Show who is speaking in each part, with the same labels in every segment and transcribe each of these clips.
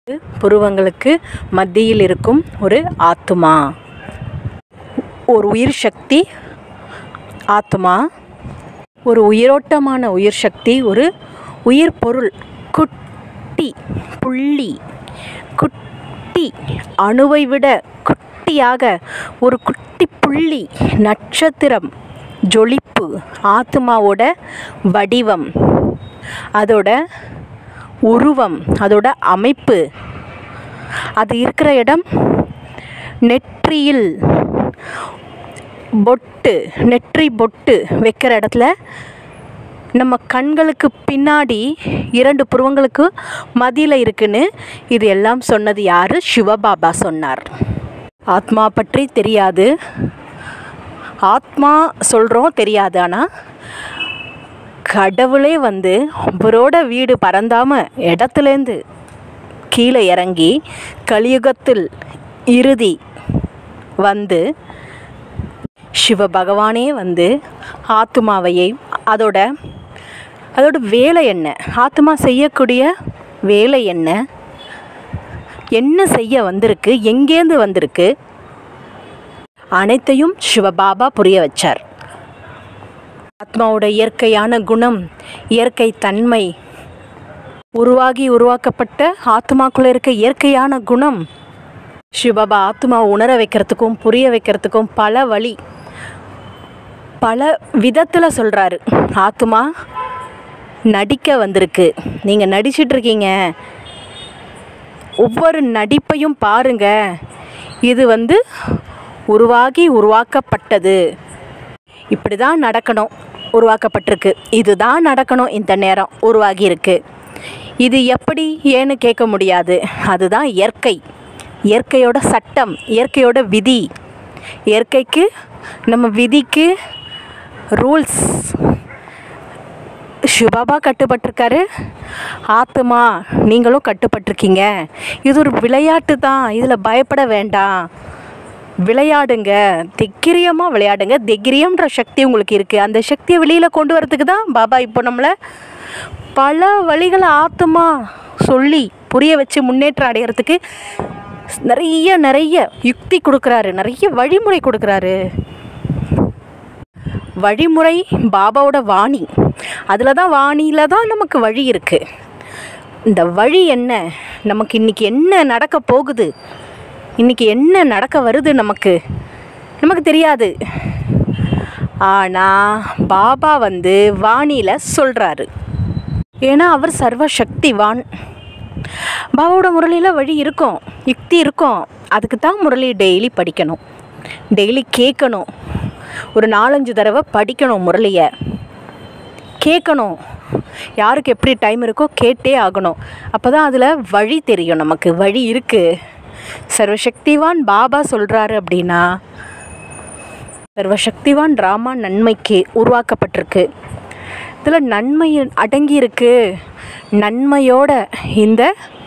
Speaker 1: புருவங்களுக்கு மத்தியில் இருக்கும் ஒரு ஆத்துமா ஒரு உயிர் சக்தி ஆத்துமா ஒரு உயிரோட்டமான உயிர் சக்தி ஒரு உயிர் பொருள் குட்டி புள்ளி குட்டி அணுவை விட குட்டியாக ஒரு குட்டி புள்ளி நட்சத்திரம் ஜொலிப்பு ஆத்மாவோட வடிவம் அதோட உருவம் அதோட அமைப்பு அது இருக்கிற இடம் நெற்றியில் பொட்டு நெற்றி பொட்டு வைக்கிற இடத்துல நம்ம கண்களுக்கு பின்னாடி இரண்டு புருவங்களுக்கு மதியில் இருக்குன்னு இது எல்லாம் சொன்னது யார் சிவபாபா சொன்னார் ஆத்மா பற்றி தெரியாது ஆத்மா சொல்கிறோம் தெரியாது ஆனால் கடவுளே வந்து அவரோட வீடு பறந்தாம இடத்துலேருந்து கீழே இறங்கி கலியுகத்தில் இறுதி வந்து சிவ பகவானே வந்து ஆத்மாவையை அதோட அதோட வேலை என்ன ஆத்மா செய்யக்கூடிய வேலை என்ன என்ன செய்ய வந்திருக்கு எங்கேருந்து வந்திருக்கு அனைத்தையும் சிவபாபா புரிய வச்சார் ஆத்மாவோட இயற்கையான குணம் இயற்கை தன்மை உருவாகி உருவாக்கப்பட்ட ஆத்மாக்குள்ளே இருக்க இயற்கையான குணம் சிவபாபா ஆத்மா உணர வைக்கிறதுக்கும் புரிய வைக்கிறதுக்கும் பல வழி பல விதத்தில் சொல்கிறாரு ஆத்மா நடிக்க வந்திருக்கு நீங்கள் நடிச்சிட்ருக்கீங்க ஒவ்வொரு நடிப்பையும் பாருங்க இது வந்து உருவாகி உருவாக்கப்பட்டது இப்படி தான் நடக்கணும் உருவாக்கப்பட்டிருக்கு இதுதான் நடக்கணும் இந்த நேரம் உருவாகி இருக்கு இது எப்படி ஏன்னு கேட்க முடியாது அதுதான் இயற்கை இயற்கையோட சட்டம் இயற்கையோட விதி இயற்கைக்கு நம்ம விதிக்கு ரூல்ஸ் சிவபாபா கட்டுப்பட்டிருக்காரு ஆத்துமா நீங்களும் கட்டுப்பட்டிருக்கீங்க இது ஒரு விளையாட்டு தான் இதில் பயப்பட வேண்டாம் விளையாடுங்க தைக்கிரியமாக விளையாடுங்க தைக்கிரியம்ன்ற சக்தி உங்களுக்கு இருக்குது அந்த சக்தியை வெளியில் கொண்டு வரதுக்கு தான் பாபா இப்போ நம்மளை பல வழிகளை ஆத்துமா சொல்லி புரிய வச்சு முன்னேற்றம் அடைகிறதுக்கு நிறைய நிறைய யுக்தி கொடுக்குறாரு நிறைய வழிமுறை கொடுக்குறாரு வழிமுறை பாபாவோட வாணி அதில் தான் வாணியில் தான் நமக்கு வழி இருக்குது இந்த வழி என்ன நமக்கு இன்றைக்கி என்ன நடக்க போகுது இன்றைக்கி என்ன நடக்க வருது நமக்கு நமக்கு தெரியாது ஆனால் பாபா வந்து வாணியில் சொல்கிறாரு ஏன்னா அவர் சர்வ சக்திவான் பாபாவோட முரளியில் வழி இருக்கும் யுக்தி இருக்கும் அதுக்கு தான் முரளி டெய்லி படிக்கணும் டெய்லி கேட்கணும் ஒரு நாலஞ்சு தடவை படிக்கணும் முரளியை கேட்கணும் யாருக்கு எப்படி டைம் இருக்கோ கேட்டே ஆகணும் அப்போ தான் அதில் வழி தெரியும் நமக்கு வழி இருக்குது சர்வசக்திவான் பாபா சொல்கிறாரு அப்படின்னா சர்வசக்திவான் ட்ராமா நன்மைக்கு உருவாக்கப்பட்டிருக்கு இதில் நன்மை அடங்கி இருக்கு நன்மையோட இந்த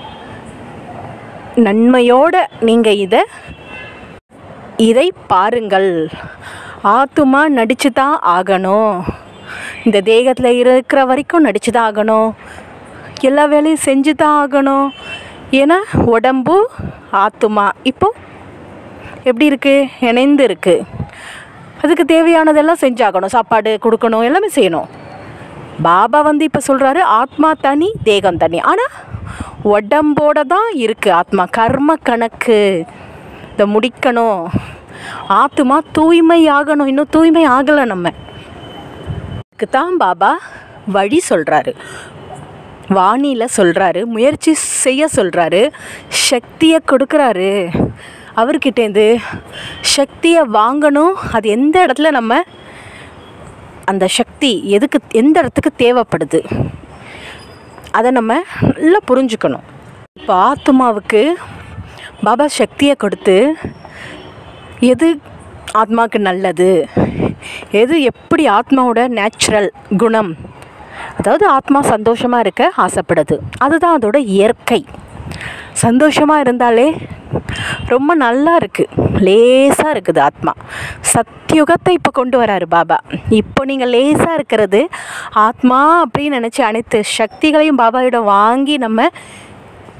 Speaker 1: நன்மையோட நீங்கள் இதை இதை பாருங்கள் ஆத்துமா நடிச்சு தான் ஆகணும் இந்த தேகத்தில் இருக்கிற வரைக்கும் நடிச்சு தான் ஆகணும் எல்லா வேலையும் செஞ்சு தான் ஆகணும் ஏன்னா உடம்பு ஆத்துமா இப்போ எப்படி இருக்குது இணைந்து இருக்குது அதுக்கு தேவையானதெல்லாம் செஞ்சாகணும் சாப்பாடு கொடுக்கணும் எல்லாமே செய்யணும் பாபா வந்து இப்போ சொல்கிறாரு ஆத்மா தனி தேகம் தனி ஆனால் உடம்போட தான் இருக்குது ஆத்மா கர்ம கணக்கு இதை முடிக்கணும் ஆத்மா தூய்மை ஆகணும் இன்னும் தூய்மை ஆகலை நம்ம அதுக்கு தான் பாபா வழி சொல்கிறாரு வாணியில் சொல்கிறாரு முயற்சி செய்ய சொல்கிறாரு சக்தியை கொடுக்குறாரு அவர்கிட்டேருந்து சக்தியை வாங்கணும் அது எந்த இடத்துல நம்ம அந்த சக்தி எதுக்கு எந்த இடத்துக்கு தேவைப்படுது அதை நம்ம நல்லா புரிஞ்சுக்கணும் இப்போ ஆத்மாவுக்கு பாபா சக்தியை கொடுத்து எது ஆத்மாவுக்கு நல்லது எது எப்படி ஆத்மாவோட நேச்சுரல் குணம் அதாவது ஆத்மா சந்தோஷமாக இருக்க ஆசைப்படுது அதுதான் அதோட இயற்கை சந்தோஷமாக இருந்தாலே ரொம்ப நல்லா இருக்குது லேசாக இருக்குது ஆத்மா சத்தியுகத்தை இப்போ கொண்டு வராரு பாபா இப்போ நீங்கள் லேசாக இருக்கிறது ஆத்மா அப்படின்னு நினச்சி அனைத்து சக்திகளையும் பாபாவிடம் வாங்கி நம்ம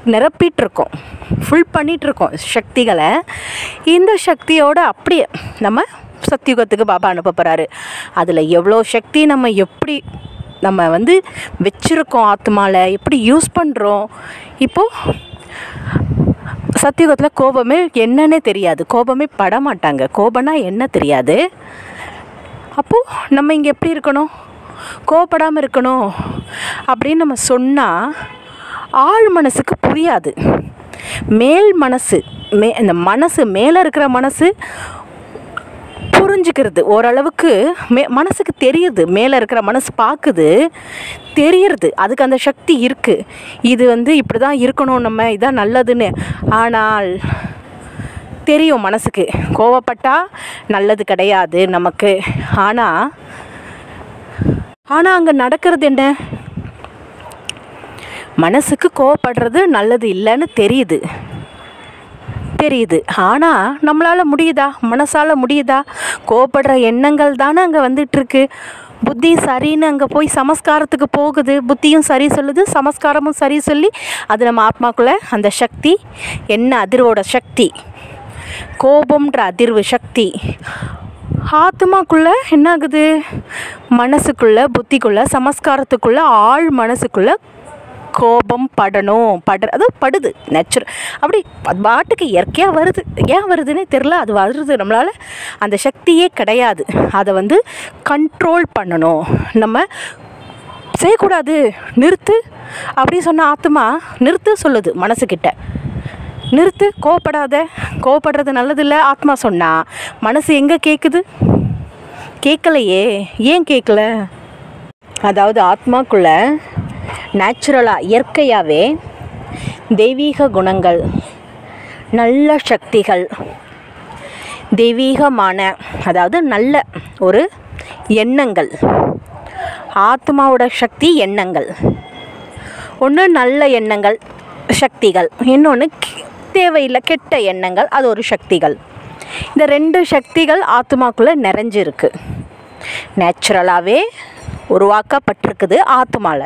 Speaker 1: நிரப்பிட்டு இருக்கோம் ஃபுல் பண்ணிட்டு இருக்கோம் சக்திகளை இந்த சக்தியோட அப்படியே நம்ம சத்தியுகத்துக்கு பாபா அனுப்ப போகிறாரு அதில் எவ்வளோ சக்தி நம்ம எப்படி நம்ம வந்து வச்சுருக்கோம் ஆத்மாவில் எப்படி யூஸ் பண்ணுறோம் இப்போது சத்தியுகத்தில் கோபமே என்னன்னே தெரியாது கோபமே பட மாட்டாங்க கோபம்னா என்ன தெரியாது அப்போது நம்ம இங்கே எப்படி இருக்கணும் கோபப்படாமல் இருக்கணும் அப்படின்னு நம்ம சொன்னால் ஆழ் மனசுக்கு புரியாது மேல் மனசு மே இந்த மனசு மேலே இருக்கிற மனசு புரிஞ்சுக்கிறது ஓரளவுக்கு மே மனசுக்கு தெரியுது மேலே இருக்கிற மனசு பார்க்குது தெரியறது அதுக்கு அந்த சக்தி இருக்குது இது வந்து இப்படி தான் இருக்கணும் நம்ம இதான் நல்லதுன்னு ஆனால் தெரியும் மனசுக்கு கோவப்பட்டா நல்லது கிடையாது நமக்கு ஆனால் ஆனால் அங்கே நடக்கிறது என்ன மனசுக்கு கோவப்படுறது நல்லது இல்லைன்னு தெரியுது தெரியுது ஆனால் நம்மளால் முடியுதா மனசால் முடியுதா கோவப்படுற எண்ணங்கள் தானே அங்கே வந்துட்டுருக்கு புத்தி சரின்னு அங்கே போய் சமஸ்காரத்துக்கு போகுது புத்தியும் சரி சொல்லுது சமஸ்காரமும் சரி சொல்லி அது நம்ம ஆத்மாக்குள்ளே அந்த சக்தி என்ன அதிர்வோட சக்தி கோபம்ன்ற அதிர்வு சக்தி ஆத்மாக்குள்ளே என்ன ஆகுது மனசுக்குள்ளே புத்திக்குள்ளே சமஸ்காரத்துக்குள்ளே ஆழ் மனசுக்குள்ளே கோபம் படணும் படுற அது படுது நேச்சுரல் அப்படி அது பாட்டுக்கு இயற்கையாக வருது ஏன் வருதுன்னே தெரில அது வருது நம்மளால் அந்த சக்தியே கிடையாது அதை வந்து கண்ட்ரோல் பண்ணணும் நம்ம செய்யக்கூடாது நிறுத்து அப்படி சொன்ன ஆத்மா நிறுத்து சொல்லுது மனசுக்கிட்ட நிறுத்து கோவப்படாத கோவப்படுறது நல்லதில்லை ஆத்மா சொன்னா மனசு எங்கே கேட்குது கேட்கலையே ஏன் கேட்கல அதாவது ஆத்மாக்குள்ள நேச்சுரலாக இயற்கையாகவே தெய்வீக குணங்கள் நல்ல சக்திகள் தெய்வீகமான அதாவது நல்ல ஒரு எண்ணங்கள் ஆத்மாவோட சக்தி எண்ணங்கள் ஒன்று நல்ல எண்ணங்கள் சக்திகள் இன்னொன்று தேவையில்லை கெட்ட எண்ணங்கள் அது ஒரு சக்திகள் இந்த ரெண்டு சக்திகள் ஆத்மாக்குள்ளே நிறைஞ்சிருக்கு நேச்சுரலாகவே உருவாக்கப்பட்டிருக்குது ஆத்மாவில்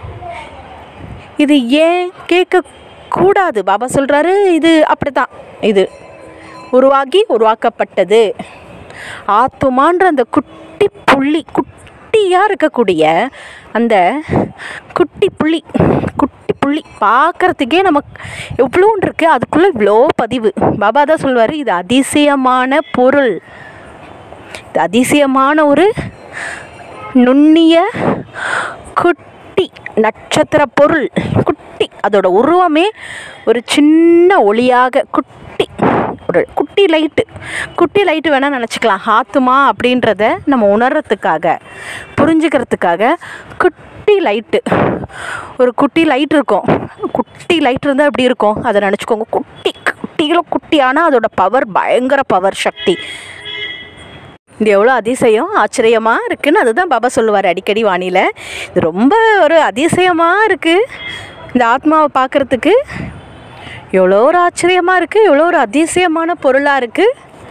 Speaker 1: இது ஏன் கேட்கக்கூடாது பாபா சொல்கிறாரு இது அப்படி தான் இது உருவாகி உருவாக்கப்பட்டது ஆத்துமான்ற அந்த குட்டி புள்ளி குட்டியாக இருக்கக்கூடிய அந்த குட்டி புள்ளி குட்டி புள்ளி பார்க்குறதுக்கே நமக்கு எவ்வளோன்னு இருக்குது அதுக்குள்ளே இவ்வளோ பதிவு பாபா தான் சொல்லுவார் இது அதிசயமான பொருள் இது அதிசயமான ஒரு நுண்ணிய குட்டி நட்சத்திர பொருள் குட்டி அதோட உருவமே ஒரு சின்ன ஒளியாக குட்டி ஒரு குட்டி லைட்டு குட்டி லைட்டு வேணால் நினச்சிக்கலாம் ஆத்துமா அப்படின்றத நம்ம உணர்றதுக்காக புரிஞ்சுக்கிறதுக்காக குட்டி லைட்டு ஒரு குட்டி லைட் இருக்கும் குட்டி லைட் இருந்தால் எப்படி இருக்கும் அதை நினச்சிக்கோங்க குட்டி குட்டிகளும் குட்டி ஆனால் அதோட பவர் பயங்கர பவர் சக்தி இது எவ்வளோ அதிசயம் ஆச்சரியமாக இருக்குன்னு அதுதான் பாபா சொல்லுவார் அடிக்கடி வானியில் இது ரொம்ப ஒரு அதிசயமாக இருக்குது இந்த ஆத்மாவை பார்க்குறதுக்கு எவ்வளோ ஒரு ஆச்சரியமாக இருக்குது எவ்வளோ ஒரு அதிசயமான பொருளாக இருக்குது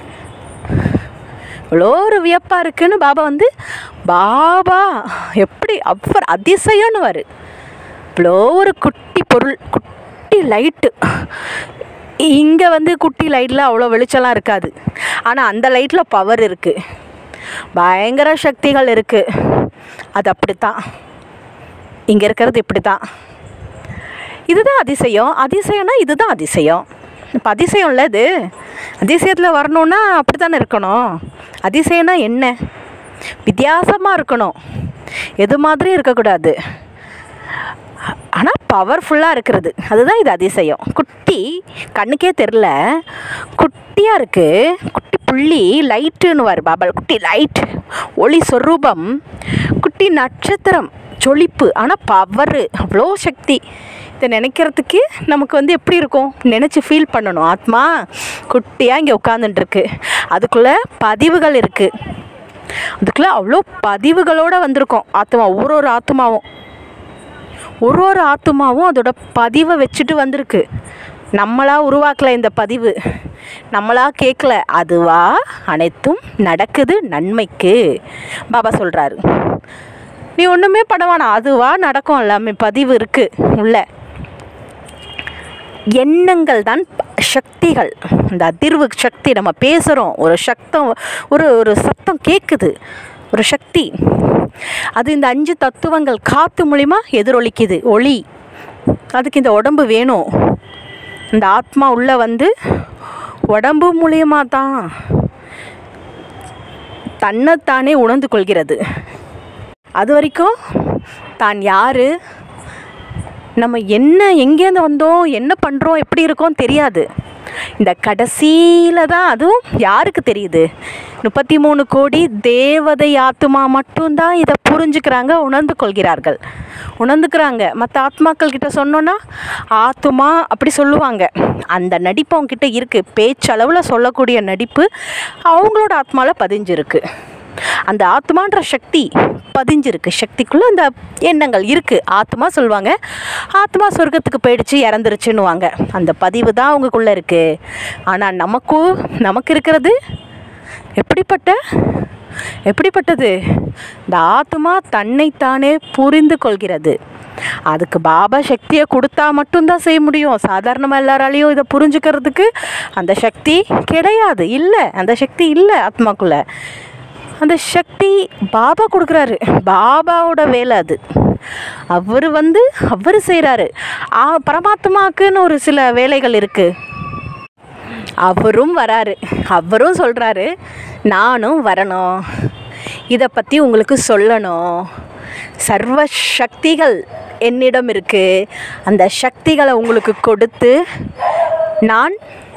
Speaker 1: இவ்வளோ ஒரு வியப்பாக இருக்குன்னு பாபா வந்து பாபா எப்படி அவர் அதிசயம்னுவார் இவ்வளோ ஒரு குட்டி பொருள் குட்டி லைட்டு இங்கே வந்து குட்டி லைட்டில் அவ்வளோ வெளிச்சம்லாம் இருக்காது ஆனால் அந்த லைட்டில் பவர் இருக்குது பயங்கர சக்திகள் இருக்குது அது அப்படித்தான் இங்கே இருக்கிறது இப்படி தான் இதுதான் அதிசயம் அதிசயம்னா இதுதான் அதிசயம் இப்போ அதிசயம் இல்லை இது அதிசயத்தில் வரணுன்னா அப்படி தானே இருக்கணும் அதிசயம்னா என்ன வித்தியாசமாக இருக்கணும் எது மாதிரி இருக்கக்கூடாது ஆனால் பவர்ஃபுல்லாக இருக்கிறது அதுதான் இது அதிசயம் குட்டி கண்ணுக்கே தெரில குட்டியாக இருக்குது குட்டி புள்ளி லைட்டுன்னு வரு பாபா குட்டி லைட் ஒளி சொரூபம் குட்டி நட்சத்திரம் ஜொலிப்பு ஆனால் பவரு அவ்வளோ சக்தி இதை நினைக்கிறதுக்கு நமக்கு வந்து எப்படி இருக்கும் நினச்சி ஃபீல் பண்ணணும் ஆத்மா குட்டியாக இங்கே உட்காந்துட்டுருக்கு அதுக்குள்ளே பதிவுகள் இருக்குது அதுக்குள்ளே அவ்வளோ பதிவுகளோடு வந்திருக்கோம் ஆத்மா ஒரு ஒரு ஆத்மாவும் ஒரு ஒரு ஆத்மாவும் அதோட பதிவை வச்சுட்டு வந்திருக்கு நம்மளா உருவாக்கல இந்த பதிவு நம்மளா கேட்கல அதுவா அனைத்தும் நடக்குது நன்மைக்கு பாபா சொல்கிறாரு நீ ஒன்றுமே பண்ண வேணாம் அதுவா நடக்கும் எல்லாமே பதிவு இருக்குது உள்ள எண்ணங்கள் தான் சக்திகள் இந்த அதிர்வு சக்தி நம்ம பேசுகிறோம் ஒரு சக்தம் ஒரு ஒரு சத்தம் கேட்குது ஒரு சக்தி அது இந்த அஞ்சு தத்துவங்கள் காற்று மூலிமா எதிரொலிக்குது ஒளி அதுக்கு இந்த உடம்பு வேணும் இந்த ஆத்மா உள்ளே வந்து உடம்பு மூலியமா தான் தன்னைத்தானே உணர்ந்து கொள்கிறது அது வரைக்கும் தான் யார் நம்ம என்ன எங்கேருந்து வந்தோம் என்ன பண்ணுறோம் எப்படி இருக்கோம் தெரியாது இந்த கடைசியில் தான் அதுவும் யாருக்கு தெரியுது முப்பத்தி மூணு கோடி தேவதை ஆத்மா மட்டும்தான் இதை புரிஞ்சுக்கிறாங்க உணர்ந்து கொள்கிறார்கள் உணர்ந்துக்கிறாங்க மற்ற ஆத்மாக்கள் கிட்ட சொன்னோன்னா ஆத்மா அப்படி சொல்லுவாங்க அந்த நடிப்பு அவங்கக்கிட்ட இருக்குது பேச்சளவில் சொல்லக்கூடிய நடிப்பு அவங்களோட ஆத்மாவில் பதிஞ்சிருக்கு அந்த ஆத்மான்ற சக்தி பதிஞ்சிருக்கு சக்திக்குள்ளே அந்த எண்ணங்கள் இருக்குது ஆத்மா சொல்லுவாங்க ஆத்மா சொர்க்கத்துக்கு போயிடுச்சு இறந்துருச்சுன்னுவாங்க அந்த பதிவு தான் அவங்களுக்குள்ளே இருக்குது ஆனால் நமக்கும் நமக்கு இருக்கிறது எப்படிப்பட்ட எப்படிப்பட்டது இந்த ஆத்மா தன்னைத்தானே புரிந்து கொள்கிறது அதுக்கு பாபா சக்தியை கொடுத்தா மட்டும்தான் செய்ய முடியும் சாதாரணமாக எல்லாராலையும் இதை புரிஞ்சுக்கிறதுக்கு அந்த சக்தி கிடையாது இல்லை அந்த சக்தி இல்லை ஆத்மாக்குள்ளே அந்த சக்தி பாபா கொடுக்குறாரு பாபாவோட வேலை அது அவர் வந்து அவர் செய்கிறாரு பரமாத்மாக்குன்னு ஒரு சில வேலைகள் இருக்குது அவரும் வராரு அவரும் சொல்கிறாரு நானும் வரணும் இதை பற்றி உங்களுக்கு சொல்லணும் சர்வ சக்திகள் என்னிடம் இருக்குது அந்த சக்திகளை உங்களுக்கு கொடுத்து நான்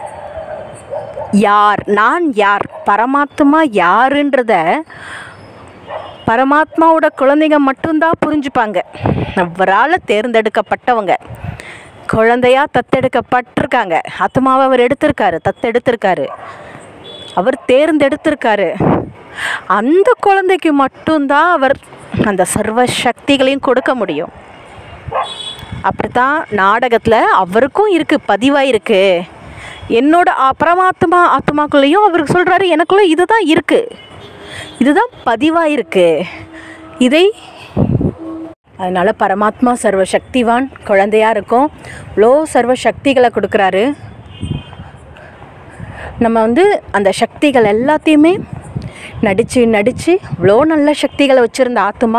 Speaker 1: யார் நான் யார் பரமாத்மா யாருன்றத பரமாத்மாவோட குழந்தைங்க மட்டும்தான் புரிஞ்சுப்பாங்க அவரால் தேர்ந்தெடுக்கப்பட்டவங்க குழந்தையா தத்தெடுக்கப்பட்டிருக்காங்க ஆத்மாவை அவர் எடுத்திருக்காரு தத்தெடுத்திருக்காரு அவர் தேர்ந்தெடுத்திருக்காரு அந்த குழந்தைக்கு மட்டும்தான் அவர் அந்த சர்வ சக்திகளையும் கொடுக்க முடியும் அப்படித்தான் நாடகத்தில் அவருக்கும் இருக்குது பதிவாக இருக்குது என்னோட ஆ- பரமாத்மா ஆத்மாக்குள்ளேயும் அவர் சொல்கிறாரு எனக்குள்ள இதுதான் இருக்குது இதுதான் பதிவாக இருக்குது இதை அதனால் பரமாத்மா சர்வ சக்திவான் குழந்தையாக இருக்கும் இவ்வளோ சர்வ சக்திகளை கொடுக்குறாரு நம்ம வந்து அந்த சக்திகள் எல்லாத்தையுமே நடித்து நடித்து இவ்வளோ நல்ல சக்திகளை வச்சுருந்த ஆத்மா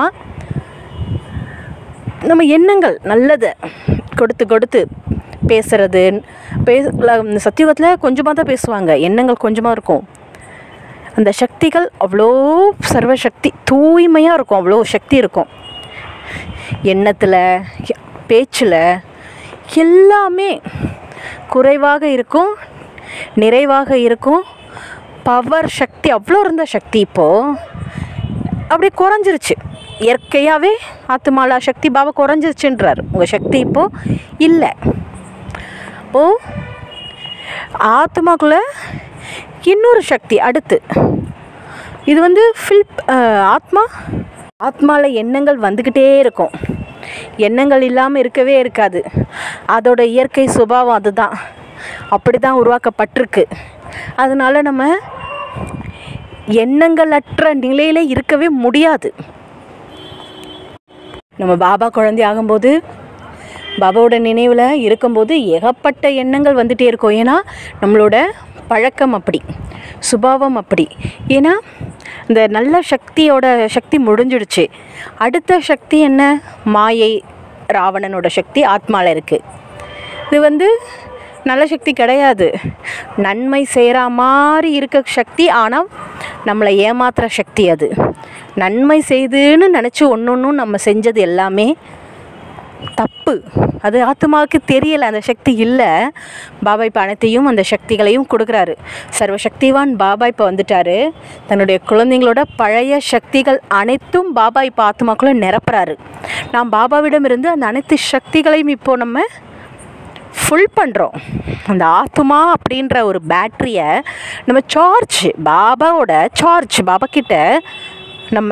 Speaker 1: நம்ம எண்ணங்கள் நல்லது கொடுத்து கொடுத்து பேசுறது பேச சத்தியுகத்தில் கொஞ்சமாக தான் பேசுவாங்க எண்ணங்கள் கொஞ்சமாக இருக்கும் அந்த சக்திகள் அவ்வளோ சர்வ சக்தி தூய்மையாக இருக்கும் அவ்வளோ சக்தி இருக்கும் எண்ணத்தில் பேச்சில் எல்லாமே குறைவாக இருக்கும் நிறைவாக இருக்கும் பவர் சக்தி அவ்வளோ இருந்த சக்தி இப்போது அப்படி குறைஞ்சிருச்சு இயற்கையாகவே ஆத்துமாலா சக்தி பாபா குறைஞ்சிருச்சுன்றார் உங்கள் சக்தி இப்போது இல்லை ஓ ஆத்மாக்குள்ள இன்னொரு சக்தி அடுத்து இது வந்து ஃபில் ஆத்மா ஆத்மாவில் எண்ணங்கள் வந்துக்கிட்டே இருக்கும் எண்ணங்கள் இல்லாமல் இருக்கவே இருக்காது அதோட இயற்கை சுபாவம் அதுதான் அப்படி தான் உருவாக்கப்பட்டிருக்கு அதனால நம்ம எண்ணங்களற்ற நிலையில் இருக்கவே முடியாது நம்ம பாபா குழந்தை ஆகும்போது பாபாவோட நினைவில் இருக்கும்போது ஏகப்பட்ட எண்ணங்கள் வந்துட்டே இருக்கும் ஏன்னா நம்மளோட பழக்கம் அப்படி சுபாவம் அப்படி ஏன்னா இந்த நல்ல சக்தியோட சக்தி முடிஞ்சிடுச்சு அடுத்த சக்தி என்ன மாயை ராவணனோட சக்தி ஆத்மாவில் இருக்குது இது வந்து நல்ல சக்தி கிடையாது நன்மை செய்கிற மாதிரி இருக்க சக்தி ஆனால் நம்மளை ஏமாத்துற சக்தி அது நன்மை செய்துன்னு நினச்சி ஒன்று ஒன்றும் நம்ம செஞ்சது எல்லாமே தப்பு அது ஆத்மாவுக்கு தெரியலை அந்த சக்தி இல்லை பாபா இப்போ அனைத்தையும் அந்த சக்திகளையும் கொடுக்குறாரு சர்வசக்திவான் பாபா இப்போ வந்துட்டாரு தன்னுடைய குழந்தைங்களோட பழைய சக்திகள் அனைத்தும் பாபா இப்போ ஆத்மாக்குள்ளே நிரப்புறாரு நாம் பாபாவிடம் இருந்து அந்த அனைத்து சக்திகளையும் இப்போ நம்ம ஃபுல் பண்ணுறோம் அந்த ஆத்மா அப்படின்ற ஒரு பேட்ரியை நம்ம சார்ஜ் பாபாவோட சார்ஜ் பாபா கிட்ட நம்ம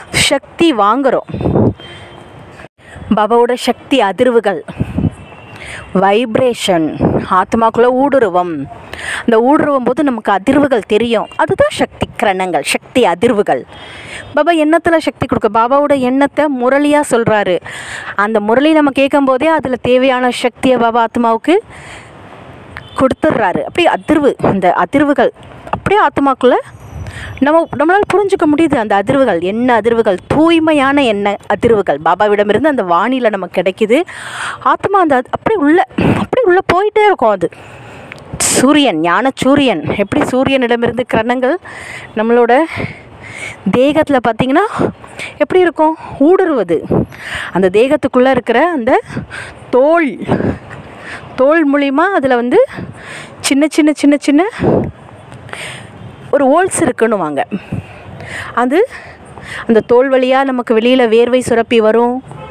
Speaker 1: சக்தி வாங்குகிறோம் பாபாவோட சக்தி அதிர்வுகள் வைப்ரேஷன் ஆத்மாக்குள்ள ஊடுருவம் அந்த ஊடுருவும் போது நமக்கு அதிர்வுகள் தெரியும் அதுதான் சக்தி கிரணங்கள் சக்தி அதிர்வுகள் பாபா எண்ணத்தில் சக்தி கொடுக்க பாபாவோட எண்ணத்தை முரளியாக சொல்கிறாரு அந்த முரளி நம்ம கேட்கும் போதே அதில் தேவையான சக்தியை பாபா ஆத்மாவுக்கு கொடுத்துட்றாரு அப்படியே அதிர்வு அந்த அதிர்வுகள் அப்படியே ஆத்மாக்குள்ளே நம்ம நம்மளால் புரிஞ்சுக்க முடியுது அந்த அதிர்வுகள் என்ன அதிர்வுகள் தூய்மையான என்ன அதிர்வுகள் பாபாவிடமிருந்து அந்த வானிலை நமக்கு கிடைக்குது ஆத்மா அந்த அது- அப்படியே உள்ள அப்படியே உள்ளே போயிட்டே இருக்கும் அது சூரியன் ஞான சூரியன் எப்படி சூரியனிடமிருந்து கிரணங்கள் நம்மளோட தேகத்தில் பார்த்தீங்கன்னா எப்படி இருக்கும் ஊடுருவது அந்த தேகத்துக்குள்ளே இருக்கிற அந்த தோல் தோல் மூலிமா அதில் வந்து சின்ன சின்ன சின்ன சின்ன ஒரு ஹோல்ஸ் இருக்குன்னுவாங்க அது அந்த தோல் வழியாக நமக்கு வெளியில் வேர்வை சுரப்பி வரும்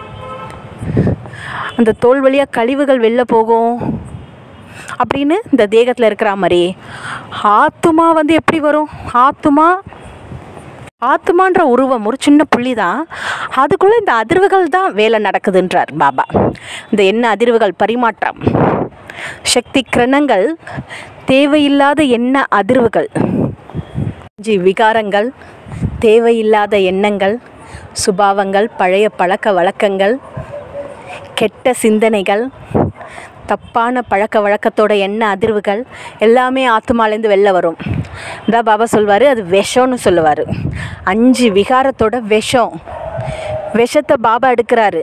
Speaker 1: அந்த தோல் வழியாக கழிவுகள் வெளில போகும் அப்படின்னு இந்த தேகத்தில் இருக்கிற மாதிரி ஆத்துமா வந்து எப்படி வரும் ஆத்துமா ஆத்துமான்ற உருவம் ஒரு சின்ன புள்ளி தான் அதுக்குள்ளே இந்த அதிர்வுகள் தான் வேலை நடக்குதுன்றார் பாபா இந்த என்ன அதிர்வுகள் பரிமாற்றம் சக்தி கிரணங்கள் தேவையில்லாத என்ன அதிர்வுகள் ஜி விகாரங்கள் தேவையில்லாத எண்ணங்கள் சுபாவங்கள் பழைய பழக்க வழக்கங்கள் கெட்ட சிந்தனைகள் தப்பான பழக்க வழக்கத்தோட எண்ண அதிர்வுகள் எல்லாமே ஆத்மாலேருந்து வெளில வரும் தான் பாபா சொல்வார் அது விஷம்னு சொல்லுவார் அஞ்சு விகாரத்தோட விஷம் விஷத்தை பாபா எடுக்கிறாரு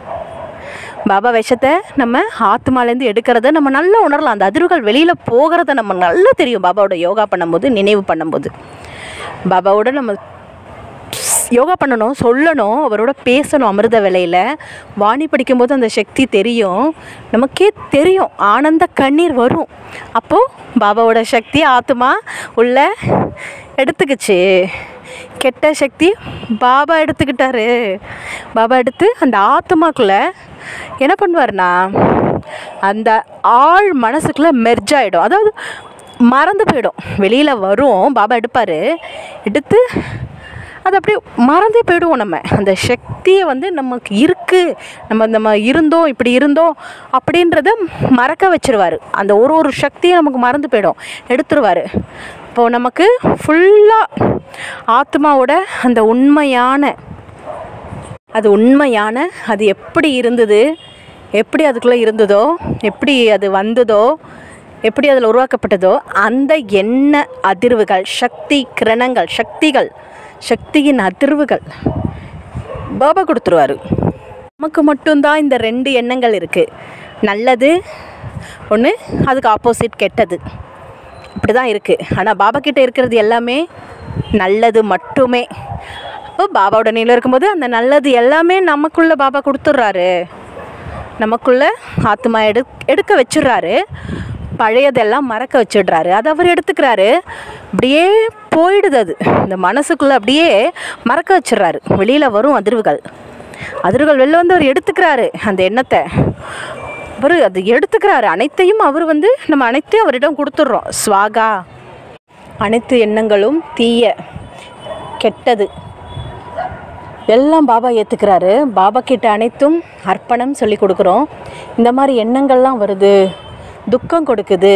Speaker 1: பாபா விஷத்தை நம்ம ஆத்மாலேருந்து எடுக்கிறத நம்ம நல்லா உணரலாம் அந்த அதிர்வுகள் வெளியில் போகிறத நம்ம நல்லா தெரியும் பாபாவோட யோகா பண்ணும்போது நினைவு பண்ணும்போது பாபாவோட நம்ம யோகா பண்ணணும் சொல்லணும் அவரோட பேசணும் அமிர்த வேலையில் வாணி படிக்கும்போது அந்த சக்தி தெரியும் நமக்கே தெரியும் ஆனந்த கண்ணீர் வரும் அப்போது பாபாவோட சக்தி ஆத்மா உள்ள எடுத்துக்கிச்சு கெட்ட சக்தி பாபா எடுத்துக்கிட்டாரு பாபா எடுத்து அந்த ஆத்மாக்குள்ளே என்ன பண்ணுவார்னா அந்த ஆள் மனசுக்குள்ளே மெர்ஜ் ஆகிடும் அதாவது மறந்து போயிடும் வெளியில் வரும் பாபா எடுப்பார் எடுத்து அது அப்படியே மறந்தே போயிடுவோம் நம்ம அந்த சக்தியை வந்து நமக்கு இருக்குது நம்ம நம்ம இருந்தோம் இப்படி இருந்தோம் அப்படின்றத மறக்க வச்சிருவார் அந்த ஒரு ஒரு சக்தியை நமக்கு மறந்து போயிடும் எடுத்துருவார் இப்போது நமக்கு ஃபுல்லாக ஆத்மாவோட அந்த உண்மையான அது உண்மையான அது எப்படி இருந்தது எப்படி அதுக்குள்ளே இருந்ததோ எப்படி அது வந்ததோ எப்படி அதில் உருவாக்கப்பட்டதோ அந்த எண்ண அதிர்வுகள் சக்தி கிரணங்கள் சக்திகள் சக்தியின் அதிர்வுகள் பாபா கொடுத்துருவாரு நமக்கு மட்டும்தான் இந்த ரெண்டு எண்ணங்கள் இருக்குது நல்லது ஒன்று அதுக்கு ஆப்போசிட் கெட்டது இப்படி தான் இருக்குது ஆனால் பாபா கிட்ட இருக்கிறது எல்லாமே நல்லது மட்டுமே அப்போ பாபாவோட நிலையில் இருக்கும்போது அந்த நல்லது எல்லாமே நமக்குள்ளே பாபா கொடுத்துட்றாரு நமக்குள்ள ஆத்மா எடு எடுக்க வச்சிடுறாரு பழையதெல்லாம் மறக்க வச்சிடுறாரு அது அவர் எடுத்துக்கிறாரு அப்படியே போயிடுது அது இந்த மனசுக்குள்ளே அப்படியே மறக்க வச்சிடுறாரு வெளியில் வரும் அதிர்வுகள் அதிர்வுகள் வெளில வந்து அவர் எடுத்துக்கிறாரு அந்த எண்ணத்தை அவர் அது எடுத்துக்கிறாரு அனைத்தையும் அவர் வந்து நம்ம அனைத்தையும் அவரிடம் கொடுத்துட்றோம் ஸ்வாகா அனைத்து எண்ணங்களும் தீய கெட்டது எல்லாம் பாபா ஏற்றுக்கிறாரு பாபா கிட்ட அனைத்தும் அர்ப்பணம் சொல்லி கொடுக்குறோம் இந்த மாதிரி எண்ணங்கள்லாம் வருது துக்கம் கொடுக்குது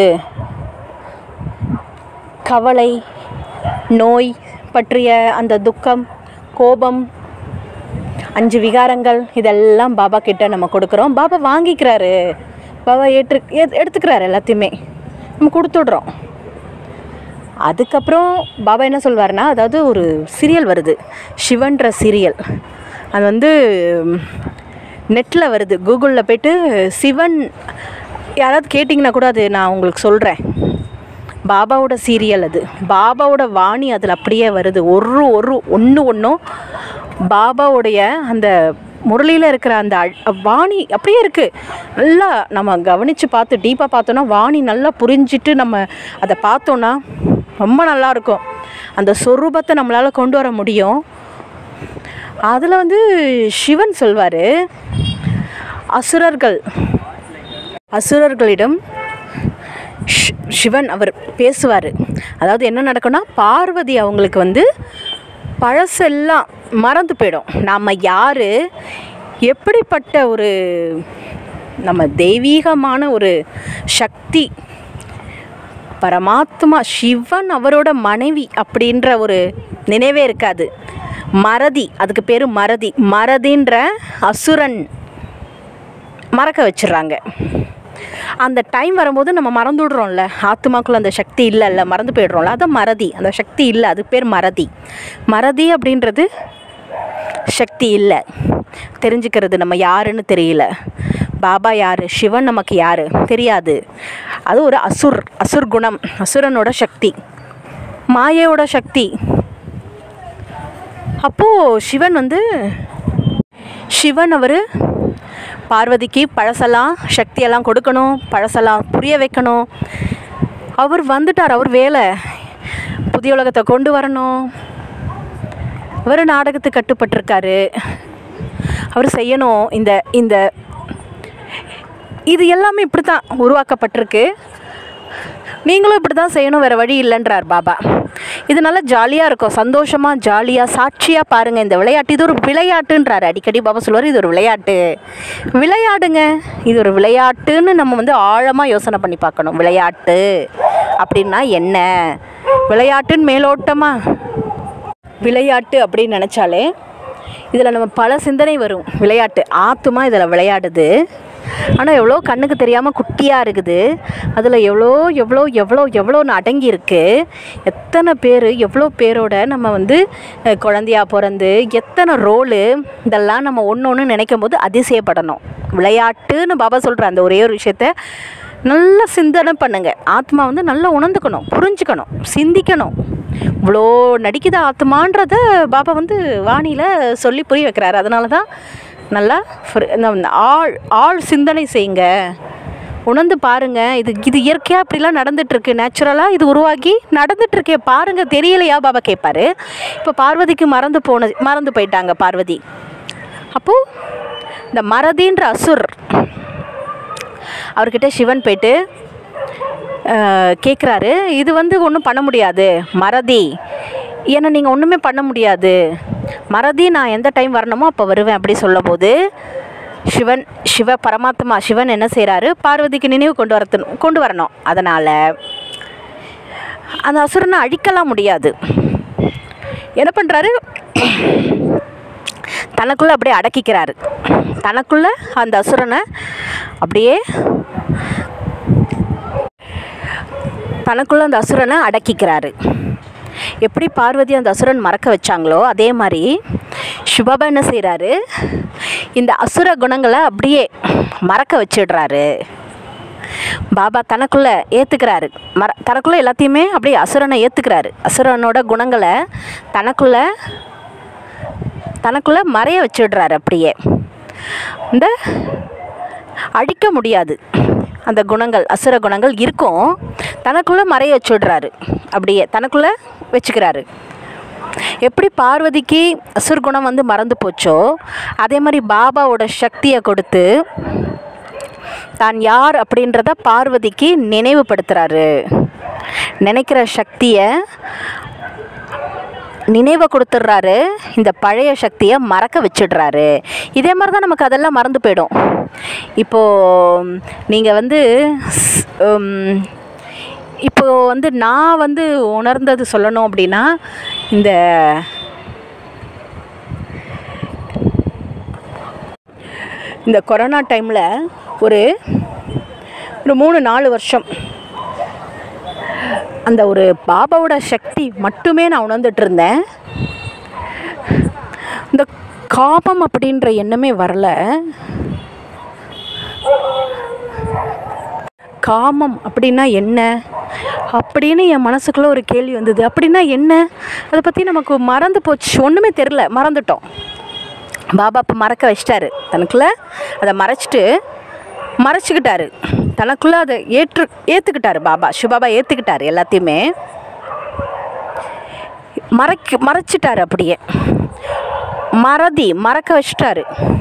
Speaker 1: கவலை நோய் பற்றிய அந்த துக்கம் கோபம் அஞ்சு விகாரங்கள் இதெல்லாம் பாபா கிட்ட நம்ம கொடுக்குறோம் பாபா வாங்கிக்கிறாரு பாபா ஏற்று ஏத்- எடுத்துக்கிறாரு எல்லாத்தையுமே நம்ம கொடுத்துட்றோம் அதுக்கப்புறம் பாபா என்ன சொல்வார்னா அதாவது ஒரு சீரியல் வருது சிவன்ற சீரியல் அது வந்து நெட்டில் வருது கூகுளில் போயிட்டு சிவன் யாராவது கேட்டிங்கன்னா கூட அது நான் உங்களுக்கு சொல்கிறேன் பாபாவோட சீரியல் அது பாபாவோட வாணி அதில் அப்படியே வருது ஒரு ஒரு ஒன்று ஒன்றும் பாபாவுடைய அந்த முரளியில் இருக்கிற அந்த அழ்- வாணி அப்படியே இருக்குது நல்லா நம்ம கவனித்து பார்த்து டீப்பாக பார்த்தோன்னா வாணி நல்லா புரிஞ்சிட்டு நம்ம அதை பார்த்தோன்னா ரொம்ப நல்லா இருக்கும் அந்த சொரூபத்தை நம்மளால் கொண்டு வர முடியும் அதில் வந்து சிவன் சொல்வார் அசுரர்கள் அசுரர்களிடம் ஷி- சிவன் அவர் பேசுவார் அதாவது என்ன நடக்கும்னா பார்வதி அவங்களுக்கு வந்து பழசெல்லாம் மறந்து போயிடும் நாம் யார் எப்படிப்பட்ட ஒரு நம்ம தெய்வீகமான ஒரு சக்தி பரமாத்மா சிவன் அவரோட மனைவி அப்படின்ற ஒரு நினைவே இருக்காது மறதி அதுக்கு பேர் மறதி மறதின்ற அசுரன் மறக்க வச்சிடுறாங்க அந்த டைம் வரும்போது நம்ம மறந்துடுறோம்ல ஆத்மாக்குள்ள அந்த சக்தி இல்லைல்ல மறந்து போயிடுறோம்ல அதான் மறதி அந்த சக்தி இல்லை அதுக்கு பேர் மறதி மறதி அப்படின்றது சக்தி இல்லை தெரிஞ்சுக்கிறது நம்ம யாருன்னு தெரியல பாபா யார் சிவன் நமக்கு யார் தெரியாது அது ஒரு அசுர் அசுர் குணம் அசுரனோட சக்தி மாயையோட சக்தி அப்போது சிவன் வந்து சிவன் அவர் பார்வதிக்கு பழசெல்லாம் சக்தியெல்லாம் கொடுக்கணும் பழசெல்லாம் புரிய வைக்கணும் அவர் வந்துட்டார் அவர் வேலை புதிய உலகத்தை கொண்டு வரணும் அவர் நாடகத்துக்கு கட்டுப்பட்டிருக்காரு அவர் செய்யணும் இந்த இந்த இது எல்லாமே இப்படி தான் உருவாக்கப்பட்டிருக்கு நீங்களும் இப்படி தான் செய்யணும் வேறு வழி இல்லைன்றார் பாபா இது நல்லா ஜாலியாக இருக்கும் சந்தோஷமாக ஜாலியாக சாட்சியாக பாருங்கள் இந்த விளையாட்டு இது ஒரு விளையாட்டுன்றார் அடிக்கடி பாபா சொல்லுவார் இது ஒரு விளையாட்டு விளையாடுங்க இது ஒரு விளையாட்டுன்னு நம்ம வந்து ஆழமாக யோசனை பண்ணி பார்க்கணும் விளையாட்டு அப்படின்னா என்ன விளையாட்டுன்னு மேலோட்டமாக விளையாட்டு அப்படின்னு நினச்சாலே இதில் நம்ம பல சிந்தனை வரும் விளையாட்டு ஆத்துமா இதில் விளையாடுது ஆனால் எவ்வளோ கண்ணுக்கு தெரியாமல் குட்டியாக இருக்குது அதில் எவ்வளோ எவ்வளோ எவ்வளோ எவ்வளோன்னு அடங்கி இருக்கு எத்தனை பேர் எவ்வளோ பேரோட நம்ம வந்து அஹ், குழந்தையா பிறந்து எத்தனை ரோலு இதெல்லாம் நம்ம ஒன்று ஒன்று நினைக்கும் போது அதிசயப்படணும் விளையாட்டுன்னு பாபா சொல்கிற அந்த ஒரே ஒரு விஷயத்த நல்லா சிந்தனை பண்ணுங்க ஆத்மா வந்து நல்லா உணர்ந்துக்கணும் புரிஞ்சுக்கணும் சிந்திக்கணும் இவ்வளோ நடிக்குது ஆத்மான்றத பாபா வந்து வாணியில் சொல்லி புரிய வைக்கிறாரு அதனால தான் நல்லா ஃப்ரி- இந்த இந்த ஆள் ஆள் சிந்தனை செய்யுங்க உணர்ந்து பாருங்க இது இது இயற்கையாக இப்படிலாம் நடந்துட்டுருக்கு நேச்சுரலாக இது உருவாகி நடந்துட்டுருக்கே பாருங்க தெரியலையா பாபா கேட்பாரு இப்போ பார்வதிக்கு மறந்து போன மறந்து போயிட்டாங்க பார்வதி அப்போது இந்த மறதின்ற அசுர் அவர்கிட்ட சிவன் போயிட்டு கேட்குறாரு இது வந்து ஒன்றும் பண்ண முடியாது மறதி ஏன்னா நீங்கள் ஒன்றுமே பண்ண முடியாது மறதி நான் எந்த டைம் வரணுமோ அப்போ வருவேன் அப்படி சொல்லும்போது சிவன் சிவ பரமாத்மா சிவன் என்ன செய்கிறாரு பார்வதிக்கு நினைவு கொண்டு வரத்து கொண்டு வரணும் அதனால் அந்த அசுரனை அழிக்கலாம் முடியாது என்ன பண்ணுறாரு தனக்குள்ளே அப்படியே அடக்கிக்கிறாரு தனக்குள்ளே அந்த அசுரனை அப்படியே தனக்குள்ள அந்த அசுரனை அடக்கிக்கிறாரு எப்படி பார்வதி அந்த அசுரன் மறக்க வச்சாங்களோ அதே மாதிரி சிவபா என்ன செய்கிறாரு இந்த அசுர குணங்களை அப்படியே மறக்க வச்சிடுறாரு பாபா தனக்குள்ள ஏற்றுக்கிறாரு மற தனக்குள்ள எல்லாத்தையுமே அப்படியே அசுரனை ஏற்றுக்கிறாரு அசுரனோட குணங்களை தனக்குள்ள தனக்குள்ள மறைய வச்சிடுறாரு அப்படியே இந்த அழிக்க முடியாது அந்த குணங்கள் அசுர குணங்கள் இருக்கும் தனக்குள்ளே மறைய வச்சுடுறாரு அப்படியே தனக்குள்ளே வச்சுக்கிறாரு எப்படி பார்வதிக்கு அசுர் குணம் வந்து மறந்து போச்சோ அதே மாதிரி பாபாவோட சக்தியை கொடுத்து தான் யார் அப்படின்றத பார்வதிக்கு நினைவுபடுத்துகிறாரு நினைக்கிற சக்தியை நினைவை கொடுத்துட்றாரு இந்த பழைய சக்தியை மறக்க வச்சிடுறாரு இதே மாதிரி தான் நமக்கு அதெல்லாம் மறந்து போயிடும் இப்போது நீங்கள் வந்து ஸ்- உம், இப்போ வந்து நான் வந்து உணர்ந்தது சொல்லணும் அப்படின்னா இந்த இந்த கொரோனா டைமில் ஒரு ஒரு மூணு நாலு வருஷம் அந்த ஒரு பாபாவோட சக்தி மட்டுமே நான் உணர்ந்துட்டு இருந்தேன் இந்த காமம் அப்படின்ற எண்ணமே வரல காமம் அப்படின்னா என்ன அப்படின்னு என் மனசுக்குள்ளே ஒரு கேள்வி வந்தது அப்படின்னா என்ன அதை பற்றி நமக்கு மறந்து போச்சு ஒன்றுமே தெரில மறந்துட்டோம் பாபா இப்போ மறக்க வச்சிட்டாரு தனக்குள்ளே அதை மறைச்சிட்டு மறைச்சிக்கிட்டாரு தனக்குள்ளே அதை ஏற்று ஏற்றுக்கிட்டாரு பாபா சிவபாபா ஏற்றுக்கிட்டாரு எல்லாத்தையுமே மறைக்க மறைச்சிட்டாரு அப்படியே மறதி மறக்க வச்சிட்டாரு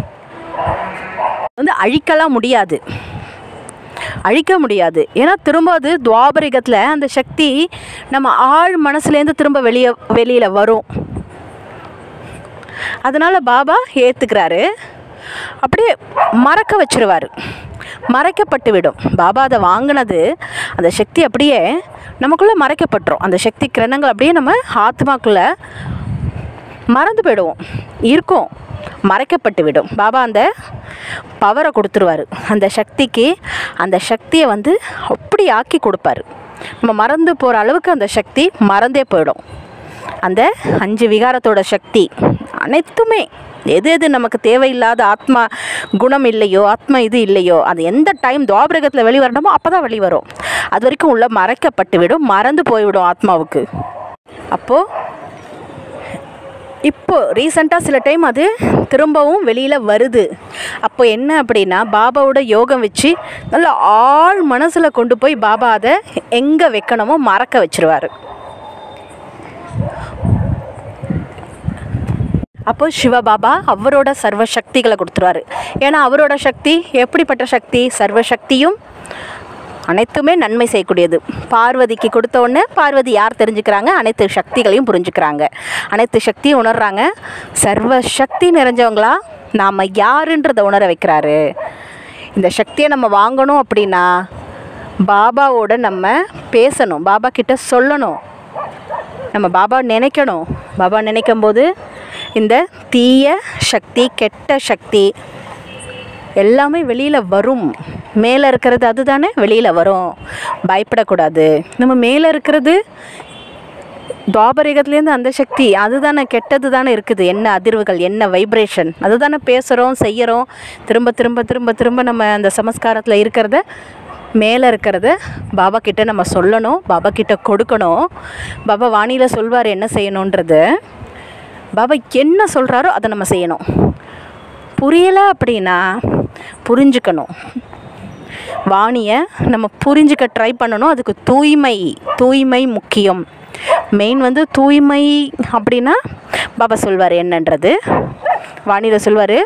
Speaker 1: வந்து அழிக்கலாம் முடியாது அழிக்க முடியாது ஏன்னா திரும்ப அது துவாபரிகத்தில் அந்த சக்தி நம்ம ஆழ் மனசுலேருந்து திரும்ப வெளியே வெளியில் வரும் அதனால் பாபா ஏற்றுக்கிறாரு அப்படியே மறக்க வச்சிருவார் மறைக்கப்பட்டு விடும் பாபா அதை வாங்கினது அந்த சக்தி அப்படியே நமக்குள்ளே மறைக்கப்பட்டுரும் அந்த சக்தி கிரணங்கள் அப்படியே நம்ம ஆத்மாக்குள்ளே மறந்து போயிடுவோம் இருக்கும் மறைக்கப்பட்டு விடும் பாபா அந்த பவரை கொடுத்துருவாரு அந்த சக்திக்கு அந்த சக்தியை வந்து அப்படி ஆக்கி கொடுப்பாரு நம்ம மறந்து போகிற அளவுக்கு அந்த சக்தி மறந்தே போயிடும் அந்த அஞ்சு விகாரத்தோட சக்தி அனைத்துமே எது எது நமக்கு தேவையில்லாத ஆத்மா குணம் இல்லையோ ஆத்மா இது இல்லையோ அது எந்த டைம் துவாபரகத்தில் வெளிவரணுமோ அப்போ தான் வெளிவரும் அது வரைக்கும் உள்ள மறைக்கப்பட்டு விடும் மறந்து போய்விடும் ஆத்மாவுக்கு அப்போது இப்போ ரீசண்டாக சில டைம் அது திரும்பவும் வெளியில் வருது அப்போ என்ன அப்படின்னா பாபாவோட யோகம் வச்சு நல்ல ஆழ் மனசில் கொண்டு போய் பாபா அதை எங்கே வைக்கணுமோ மறக்க வச்சிருவாரு அப்போ சிவபாபா அவரோட சர்வ சக்திகளை கொடுத்துருவாரு ஏன்னா அவரோட சக்தி எப்படிப்பட்ட சக்தி சர்வ சக்தியும் அனைத்துமே நன்மை செய்யக்கூடியது பார்வதிக்கு கொடுத்த உடனே பார்வதி யார் தெரிஞ்சுக்கிறாங்க அனைத்து சக்திகளையும் புரிஞ்சுக்கிறாங்க அனைத்து சக்தியும் உணர்றாங்க சர்வ சக்தி நிறைஞ்சவங்களா நாம் யாருன்றதை உணர வைக்கிறாரு இந்த சக்தியை நம்ம வாங்கணும் அப்படின்னா பாபாவோட நம்ம பேசணும் பாபா கிட்ட சொல்லணும் நம்ம பாபா நினைக்கணும் பாபா நினைக்கும் போது இந்த தீய சக்தி கெட்ட சக்தி எல்லாமே வெளியில் வரும் மேலே இருக்கிறது அதுதானே வெளியில் வரும் பயப்படக்கூடாது நம்ம மேலே இருக்கிறது துவாபரிகத்துலேருந்து அந்த சக்தி அதுதானே கெட்டது தானே இருக்குது என்ன அதிர்வுகள் என்ன வைப்ரேஷன் அதுதானே பேசுகிறோம் செய்கிறோம் திரும்ப திரும்ப திரும்ப திரும்ப நம்ம அந்த சமஸ்காரத்தில் இருக்கிறத மேலே இருக்கிறத பாபா கிட்ட நம்ம சொல்லணும் பாபா கிட்ட கொடுக்கணும் பாபா வாணியில் சொல்வார் என்ன செய்யணுன்றது பாபா என்ன சொல்கிறாரோ அதை நம்ம செய்யணும் புரியலை அப்படின்னா புரிஞ்சுக்கணும் வாணியை நம்ம புரிஞ்சுக்க ட்ரை பண்ணணும் அதுக்கு தூய்மை தூய்மை முக்கியம் மெயின் வந்து தூய்மை அப்படின்னா பாபா சொல்வார் என்னன்றது வாணியில் சொல்வார்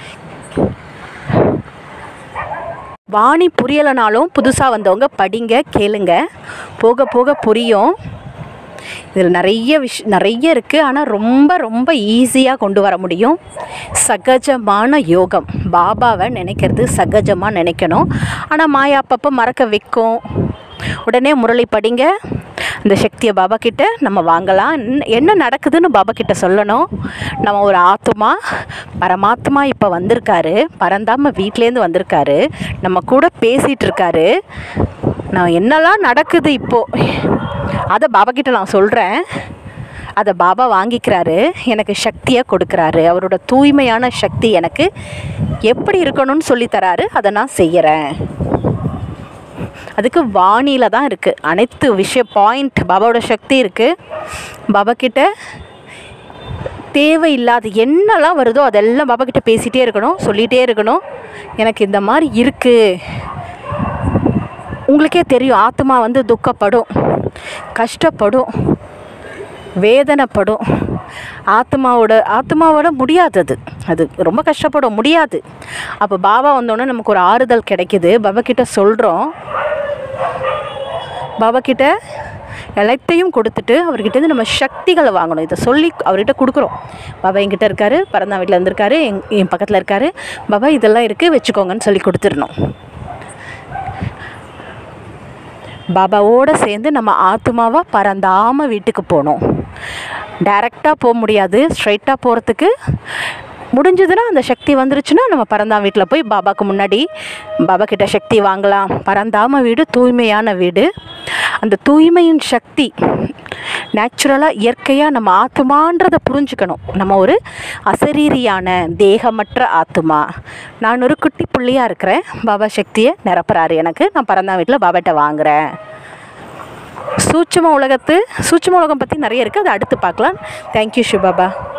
Speaker 1: வாணி புரியலைனாலும் புதுசாக வந்தவங்க படிங்க கேளுங்க போக போக புரியும் இதில் நிறைய விஷ் நிறைய இருக்குது ஆனால் ரொம்ப ரொம்ப ஈஸியாக கொண்டு வர முடியும் சகஜமான யோகம் பாபாவை நினைக்கிறது சகஜமாக நினைக்கணும் ஆனால் மாயா அப்பப்போ மறக்க வைக்கும் உடனே முரளி படிங்க அந்த சக்தியை பாபா கிட்ட நம்ம வாங்கலாம் என்ன- என்ன நடக்குதுன்னு பாபா கிட்ட சொல்லணும் நம்ம ஒரு ஆத்மா பரமாத்மா இப்போ வந்திருக்காரு பரந்தாம வீட்டிலேருந்து வந்திருக்காரு நம்ம கூட பேசிகிட்டு இருக்காரு நான் என்னெல்லாம் நடக்குது இப்போது அதை பாபா கிட்ட நான் சொல்கிறேன் அதை பாபா வாங்கிக்கிறாரு எனக்கு சக்தியை கொடுக்குறாரு அவரோட தூய்மையான சக்தி எனக்கு எப்படி இருக்கணும்னு சொல்லி தராரு அதை நான் செய்கிறேன் அதுக்கு வாணியில் தான் இருக்குது அனைத்து விஷய பாயிண்ட் பாபாவோட சக்தி இருக்குது பாபா கிட்ட தேவையில்லாத என்னெல்லாம் வருதோ அதெல்லாம் பாபா கிட்ட பேசிகிட்டே இருக்கணும் சொல்லிகிட்டே இருக்கணும் எனக்கு இந்த மாதிரி இருக்குது உங்களுக்கே தெரியும் ஆத்மா வந்து துக்கப்படும் கஷ்டப்படும் வேதனைப்படும் ஆத்மாவோட ஆத்மாவோட முடியாதது அது ரொம்ப கஷ்டப்படும் முடியாது அப்போ பாபா வந்தோடனே நமக்கு ஒரு ஆறுதல் கிடைக்குது பாபா கிட்ட சொல்கிறோம் பாபா கிட்ட எல்லாத்தையும் கொடுத்துட்டு அவர்கிட்டேருந்து நம்ம சக்திகளை வாங்கணும் இதை சொல்லி அவர்கிட்ட கொடுக்குறோம் பாபா என்கிட்ட இருக்காரு பிறந்தா வீட்டில் இருந்திருக்காரு எங் என் பக்கத்தில் இருக்காரு பாபா இதெல்லாம் இருக்குது வச்சுக்கோங்கன்னு சொல்லி கொடுத்துடணும் பாபாவோடு சேர்ந்து நம்ம ஆத்மாவாக பறந்தாமல் வீட்டுக்கு போகணும் டைரெக்டாக போக முடியாது ஸ்ட்ரைட்டாக போகிறதுக்கு முடிஞ்சதுன்னா அந்த சக்தி வந்துருச்சுன்னா நம்ம பரந்தாம் வீட்டில் போய் பாபாக்கு முன்னாடி பாபா கிட்ட சக்தி வாங்கலாம் பரந்தாம வீடு தூய்மையான வீடு அந்த தூய்மையின் சக்தி நேச்சுரலாக இயற்கையாக நம்ம ஆத்மான்றதை புரிஞ்சுக்கணும் நம்ம ஒரு அசரீரியான தேகமற்ற ஆத்மா நான் ஒரு குட்டி புள்ளியாக இருக்கிறேன் பாபா சக்தியை நிரப்புறாரு எனக்கு நான் பரந்தாம் வீட்டில் பாபாட்ட வாங்குறேன் சூட்சும உலகத்து சூட்சும உலகம் பற்றி நிறைய இருக்குது அதை அடுத்து பார்க்கலாம் தேங்க்யூ சிவபாபா